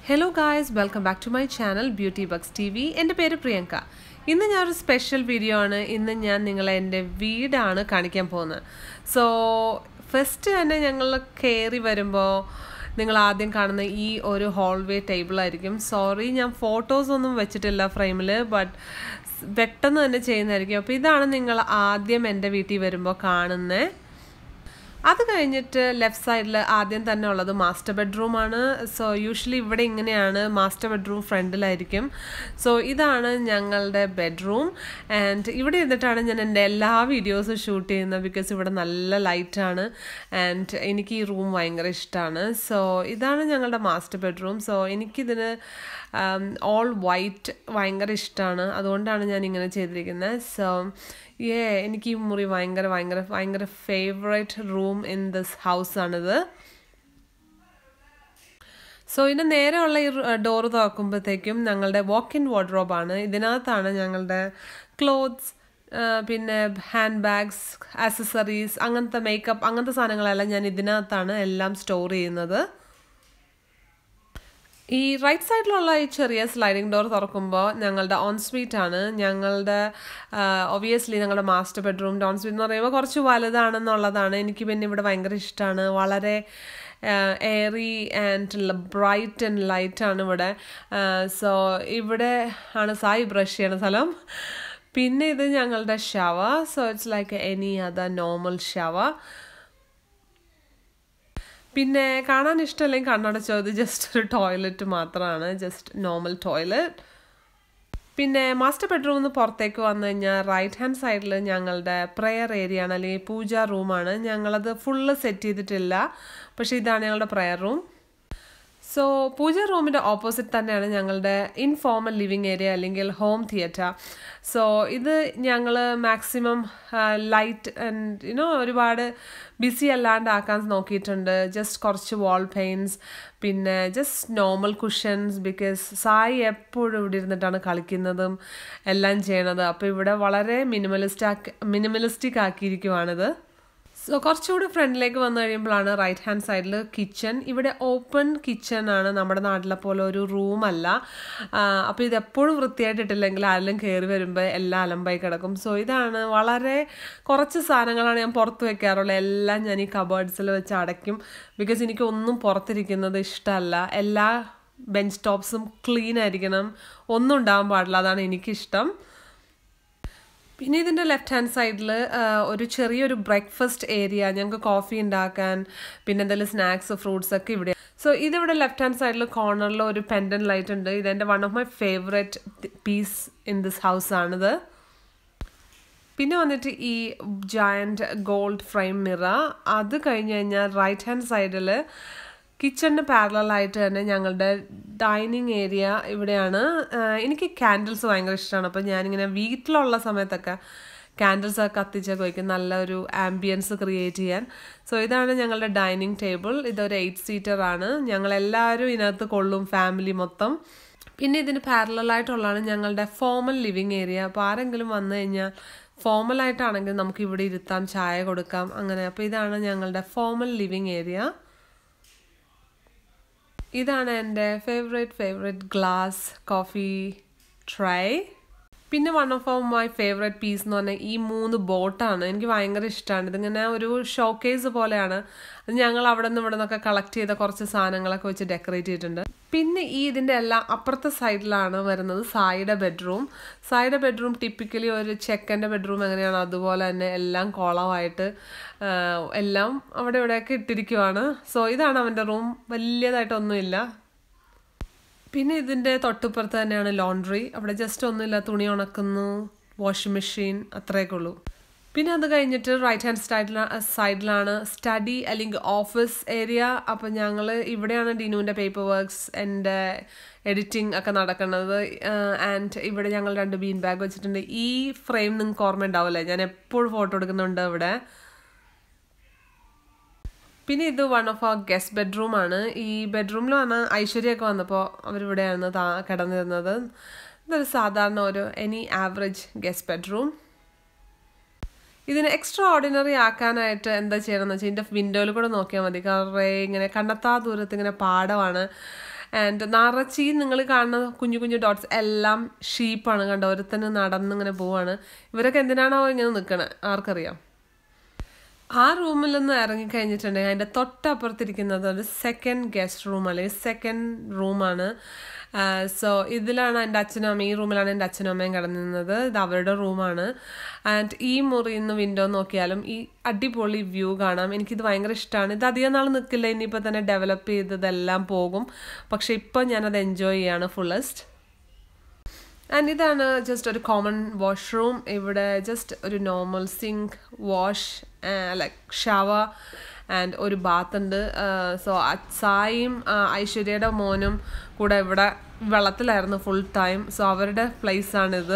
hello guys welcome back to my channel beauty bucks T V എൻ്റെ പേര് പ്രിയങ്ക ഇന്ന് ഞാനൊരു സ്പെഷ്യൽ വീഡിയോ ആണ് ഇന്ന് ഞാൻ നിങ്ങളെ എൻ്റെ വീടാണ് കാണിക്കാൻ പോകുന്നത് സോ ഫസ്റ്റ് തന്നെ ഞങ്ങൾ കയറി വരുമ്പോൾ നിങ്ങൾ ആദ്യം കാണുന്ന ഈ ഒരു ഹോൾവേ ടേബിളായിരിക്കും സോറി ഞാൻ ഫോട്ടോസ് ഒന്നും വെച്ചിട്ടില്ല ഫ്രെയിമിൽ ബട്ട് പെട്ടെന്ന് തന്നെ ചെയ്യുന്നതായിരിക്കും അപ്പോൾ ഇതാണ് നിങ്ങൾ ആദ്യം എൻ്റെ വീട്ടിൽ വരുമ്പോൾ കാണുന്നത് അത് കഴിഞ്ഞിട്ട് ലെഫ്റ്റ് സൈഡിൽ ആദ്യം തന്നെ ഉള്ളത് മാസ്റ്റർ ബെഡ്റൂമാണ് സോ യൂഷ്വലി ഇവിടെ ഇങ്ങനെയാണ് മാസ്റ്റർ ബെഡ്റൂം ഫ്രണ്ടിലായിരിക്കും സോ ഇതാണ് ഞങ്ങളുടെ ബെഡ്റൂം ആൻഡ് ഇവിടെ ഇരുന്നിട്ടാണ് ഞാൻ എൻ്റെ എല്ലാ വീഡിയോസും ഷൂട്ട് ചെയ്യുന്നത് ബിക്കോസ് ഇവിടെ നല്ല ലൈറ്റാണ് ആൻഡ് എനിക്ക് ഈ റൂം ഭയങ്കര ഇഷ്ടമാണ് സോ ഇതാണ് ഞങ്ങളുടെ മാസ്റ്റർ ബെഡ്റൂം സോ എനിക്കിതിന് ഓൾ വൈറ്റ് ഭയങ്കര ഇഷ്ടമാണ് അതുകൊണ്ടാണ് ഞാൻ ഇങ്ങനെ ചെയ്തിരിക്കുന്നത് സോ ഏ എനിക്ക് ഈ മുറി ഭയങ്കര ഭയങ്കര ഭയങ്കര favourite room in this house ആണിത് സോ ഇതിൻ്റെ നേരെയുള്ള ഈ ഡോറ് തുറക്കുമ്പോഴത്തേക്കും ഞങ്ങളുടെ വാക്ക് ഇൻ വാർഡ്രോബാണ് ഇതിനകത്താണ് ഞങ്ങളുടെ ക്ലോത്ത്സ് പിന്നെ ഹാൻഡ് ബാഗ്സ് ആക്സസറീസ് അങ്ങനത്തെ മേക്കപ്പ് അങ്ങനത്തെ സാധനങ്ങളെല്ലാം ഞാൻ ഇതിനകത്താണ് എല്ലാം സ്റ്റോർ ചെയ്യുന്നത് ഈ റൈറ്റ് സൈഡിലുള്ള ഈ ചെറിയ സ്ലൈഡിംഗ് ഡോർ തുറക്കുമ്പോൾ ഞങ്ങളുടെ ഓൺ സ്വീറ്റ് ആണ് ഞങ്ങളുടെ ഒബിയസ്ലി ഞങ്ങളുടെ മാസ്റ്റർ ബെഡ്റൂമിൻ്റെ ഓൺ സ്വീറ്റ് എന്ന് പറയുമ്പോൾ കുറച്ച് വലുതാണെന്നുള്ളതാണ് എനിക്ക് പിന്നെ ഇവിടെ ഭയങ്കര ഇഷ്ടമാണ് വളരെ airy and bright and light ആണ് ഇവിടെ സോ ഇവിടെ ആണ് സായി ബ്രഷ് ചെയ്യണ സ്ഥലം പിന്നെ ഇത് ഞങ്ങളുടെ shower so it's like any other normal shower പിന്നെ കാണാൻ ഇഷ്ടമല്ലെങ്കിൽ കണ്ണടച്ചോ ഇത് ജസ്റ്റ് ഒരു ടോയ്ലറ്റ് മാത്രമാണ് ജസ്റ്റ് നോർമൽ ടോയ്ലറ്റ് പിന്നെ മാസ്റ്റർ ബെഡ്റൂമിൽ നിന്ന് പുറത്തേക്ക് വന്നു കഴിഞ്ഞാൽ റൈറ്റ് ഹാൻഡ് സൈഡിൽ ഞങ്ങളുടെ പ്രെയർ ഏരിയ ആണ് അല്ലെങ്കിൽ പൂജ റൂമാണ് ഞങ്ങളത് ഫുള്ള് സെറ്റ് ചെയ്തിട്ടില്ല പക്ഷേ ഇതാണ് ഞങ്ങളുടെ പ്രെയർ റൂം സോ പൂജ റൂമിൻ്റെ ഓപ്പോസിറ്റ് തന്നെയാണ് ഞങ്ങളുടെ ഇൻഫോർമൽ ലിവിങ് ഏരിയ അല്ലെങ്കിൽ ഹോം തിയേറ്റർ സോ ഇത് ഞങ്ങൾ മാക്സിമം ലൈറ്റ് ആൻഡ് യുനോ ഒരുപാട് ബിസി അല്ലാണ്ട് ആക്കാൻ നോക്കിയിട്ടുണ്ട് ജസ്റ്റ് കുറച്ച് വാൾ പെയിൻസ് പിന്നെ just normal cushions because Sai എപ്പോഴും ഇവിടെ ഇരുന്നിട്ടാണ് കളിക്കുന്നതും എല്ലാം ചെയ്യണത് അപ്പോൾ ഇവിടെ വളരെ മിനിമലിസ്റ്റ് ആക്കി മിനിമലിസ്റ്റിക് ആക്കിയിരിക്കുവാണിത് സോ കുറച്ചുകൂടി ഫ്രണ്ടിലേക്ക് വന്നു കഴിയുമ്പോഴാണ് റൈറ്റ് ഹാൻഡ് സൈഡിൽ കിച്ചൺ ഇവിടെ ഓപ്പൺ കിച്ചൺ ആണ് നമ്മുടെ നാട്ടിലെ പോലെ ഒരു റൂമല്ല അപ്പോൾ ഇത് എപ്പോഴും വൃത്തിയായിട്ടിട്ടില്ലെങ്കിൽ ആരെങ്കിലും കയറി വരുമ്പോൾ എല്ലാം അലമ്പായി കിടക്കും സോ ഇതാണ് വളരെ കുറച്ച് സാധനങ്ങളാണ് ഞാൻ പുറത്ത് വെക്കാറുള്ളത് എല്ലാം ഞാൻ ഈ കബേർഡ്സിൽ വെച്ച് അടയ്ക്കും ബിക്കോസ് എനിക്ക് ഒന്നും പുറത്തിരിക്കുന്നത് ഇഷ്ടമല്ല എല്ലാ ബെഞ്ച് ടോപ്സും ക്ലീൻ ആയിരിക്കണം ഒന്നും ഉണ്ടാകാൻ പാടില്ല അതാണ് എനിക്കിഷ്ടം പിന്നെ ഇതിൻ്റെ ലെഫ്റ്റ് ഹാൻഡ് സൈഡിൽ ഒരു ചെറിയൊരു ബ്രേക്ക്ഫാസ്റ്റ് ഏരിയ ഞങ്ങൾക്ക് കോഫി ഉണ്ടാക്കാൻ പിന്നെ എന്തെങ്കിലും സ്നാക്സ് ഫ്രൂട്ട്സ് ഒക്കെ ഇവിടെ സോ ഇതിവിടെ ലെഫ്റ്റ് ഹാൻഡ് സൈഡിൽ കോർണറിൽ ഒരു പെൻഡൻ ലൈറ്റ് ഉണ്ട് ഇതെൻ്റെ one of my favourite piece in this house ആണിത് പിന്നെ വന്നിട്ട് ഈ ജയൻറ്റ് ഗോൾഡ് ഫ്രെയിം മിറ അത് കഴിഞ്ഞ് കഴിഞ്ഞാൽ റൈറ്റ് ഹാൻഡ് സൈഡിൽ കിച്ചണിന് പാരലായിട്ട് തന്നെ ഞങ്ങളുടെ ഡൈനിങ് ഏരിയ ഇവിടെയാണ് എനിക്ക് ക്യാൻഡിൽസ് ഭയങ്കര ഇഷ്ടമാണ് അപ്പോൾ ഞാനിങ്ങനെ വീട്ടിലുള്ള സമയത്തൊക്കെ ക്യാൻഡിൽസ് ഒക്കെ കത്തിച്ചൊക്കെ വയ്ക്കും നല്ലൊരു ആംബിയൻസ് ക്രിയേറ്റ് ചെയ്യാൻ സോ ഇതാണ് ഞങ്ങളുടെ ഡൈനിങ് ടേബിൾ ഇതൊരു എയ്റ്റ് സീറ്റർ ആണ് ഞങ്ങളെല്ലാവരും ഇതിനകത്ത് കൊള്ളും ഫാമിലി മൊത്തം പിന്നെ ഇതിന് പാരലായിട്ടുള്ളതാണ് ഞങ്ങളുടെ ഫോമൽ ലിവിങ് ഏരിയ അപ്പോൾ ആരെങ്കിലും വന്നു കഴിഞ്ഞാൽ ഫോമലായിട്ടാണെങ്കിൽ നമുക്ക് ഇവിടെ ഇരുത്താം ചായ കൊടുക്കാം അങ്ങനെ അപ്പോൾ ഇതാണ് ഞങ്ങളുടെ ഫോമൽ ലിവിങ് ഏരിയ ഇതാണ് എൻ്റെ favourite favourite glass coffee tray പിന്നെ one of my favourite piece എന്ന് പറഞ്ഞാൽ ഈ മൂന്ന് ബോട്ടാണ് എനിക്ക് ഭയങ്കര ഇഷ്ടമാണ് ഇതിങ്ങനെ ഒരു ഷോക്കേസ് പോലെയാണ് അത് ഞങ്ങൾ അവിടെ നിന്ന് ഇവിടെ നിന്നൊക്കെ കളക്ട് ചെയ്ത കുറച്ച് സാധനങ്ങളൊക്കെ വെച്ച് ഡെക്കറേറ്റ് ചെയ്തിട്ടുണ്ട് പിന്നെ ഈ ഇതിൻ്റെ എല്ലാം അപ്പുറത്തെ സൈഡിലാണ് വരുന്നത് സായിയുടെ ബെഡ്റൂം സായിയുടെ ബെഡ്റൂം ടിപ്പിക്കലി ഒരു ചെക്കൻ്റെ ബെഡ്റൂം എങ്ങനെയാണ് അതുപോലെ തന്നെ എല്ലാം കോളമായിട്ട് എല്ലാം അവിടെ ഇവിടെയൊക്കെ ഇട്ടിരിക്കുവാണ് സോ ഇതാണ് അവൻ്റെ റൂം വലിയതായിട്ടൊന്നുമില്ല പിന്നെ ഇതിൻ്റെ തൊട്ടിപ്പുറത്ത് തന്നെയാണ് ലോണ്ട്രി അവിടെ ജസ്റ്റ് ഒന്നുമില്ല തുണി ഉണക്കുന്നു വാഷിംഗ് മെഷീൻ അത്രയൊക്കെ ഉള്ളൂ പിന്നെ അത് കഴിഞ്ഞിട്ട് റൈറ്റ് ഹാൻഡ് സൈഡിലാണ് സൈഡിലാണ് സ്റ്റഡി അല്ലെങ്കിൽ ഓഫീസ് ഏരിയ അപ്പം ഞങ്ങൾ ഇവിടെയാണ് ഡിനുവിൻ്റെ പേപ്പർ വർക്ക്സ് എൻ്റെ എഡിറ്റിംഗ് ഒക്കെ നടക്കുന്നത് ആൻഡ് ഇവിടെ ഞങ്ങൾ രണ്ട് ബീൻ ബാഗ് വെച്ചിട്ടുണ്ട് ഈ ഫ്രെയിം നിങ്ങൾക്ക് ഓർമ്മ ഉണ്ടാവില്ലേ ഞാൻ എപ്പോഴും ഫോട്ടോ എടുക്കുന്നുണ്ട് ഇവിടെ പിന്നെ ഇത് വൺ ഓഫ് ആ ഗസ്റ്റ് ബെഡ്റൂം ആണ് ഈ ബെഡ്റൂമിലാണ് ഐശ്വര്യമൊക്കെ വന്നപ്പോൾ അവരിവിടെയാണ് താ കിടന്നിരുന്നത് ഇതൊരു സാധാരണ ഒരു എനി ആവറേജ് ഗസ്റ്റ് ബെഡ്റൂം ഇതിന് എക്സ്ട്രാ ഓർഡിനറി ആക്കാനായിട്ട് എന്താ ചെയ്യണമെന്ന് വെച്ചാൽ ഇതിൻ്റെ വിൻഡോയിൽ കൂടെ നോക്കിയാൽ മതി കാരണം ഇങ്ങനെ കണ്ടെത്താ ദൂരത്ത് ഇങ്ങനെ പാടമാണ് ആൻഡ് നിറച്ചി നിങ്ങൾ കാണുന്ന കുഞ്ഞു കുഞ്ഞു ഡോട്ട്സ് എല്ലാം ഷീപ്പാണ് കണ്ടോ ഒരുത്തന് നടന്നിങ്ങനെ പോവാണ് ഇവരൊക്കെ എന്തിനാണോ ഇങ്ങനെ നിൽക്കണത് ആർക്കറിയാം ആ റൂമിൽ നിന്ന് ഇറങ്ങിക്കഴിഞ്ഞിട്ടുണ്ടെങ്കിൽ അതിൻ്റെ തൊട്ടപ്പുറത്തിരിക്കുന്നത് ഒരു സെക്കൻഡ് ഗസ്റ്റ് റൂം അല്ലെങ്കിൽ സെക്കൻഡ് റൂമാണ് സോ ഇതിലാണ് എൻ്റെ അച്ഛനും അമ്മയും ഈ റൂമിലാണ് എൻ്റെ അച്ഛനും അമ്മയും കിടന്നിരുന്നത് ഇത് അവരുടെ റൂമാണ് ആൻഡ് ഈ മുറിയിൽ നിന്ന് വിൻഡോ നോക്കിയാലും ഈ അടിപൊളി വ്യൂ കാണാം എനിക്കിത് ഭയങ്കര ഇഷ്ടമാണ് ഇത് അധികം നാൾ നിൽക്കില്ല ഇനിയിപ്പോൾ തന്നെ ഡെവലപ്പ് ചെയ്തതെല്ലാം പോകും പക്ഷേ ഇപ്പോൾ ഞാനത് എൻജോയ് ചെയ്യാണ് ഫുള്ളസ്റ്റ് ആൻഡ് ഇതാണ് ജസ്റ്റ് ഒരു കോമൺ വാഷ്റൂം ഇവിടെ ജസ്റ്റ് ഒരു normal sink wash like shower and ഒരു ബാത്ത് ഉണ്ട് സോ സായിയും ഐശ്വര്യയുടെ മോനും കൂടെ ഇവിടെ വെള്ളത്തിലായിരുന്നു ഫുൾ ടൈം സോ അവരുടെ പ്ലേസ് ആണിത്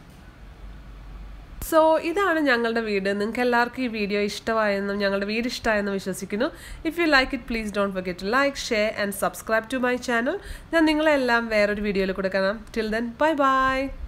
സോ ഇതാണ് ഞങ്ങളുടെ വീട് നിങ്ങൾക്ക് എല്ലാവർക്കും ഈ വീഡിയോ ഇഷ്ടമായെന്നും ഞങ്ങളുടെ വീട് ഇഷ്ടമായെന്നും വിശ്വസിക്കുന്നു if you like it please don't forget to like share and subscribe to my channel ഞാൻ നിങ്ങളെല്ലാം വേറൊരു വീഡിയോയിൽ കൂടെ കാണാം ടിൽ ദെൻ ബൈ ബൈ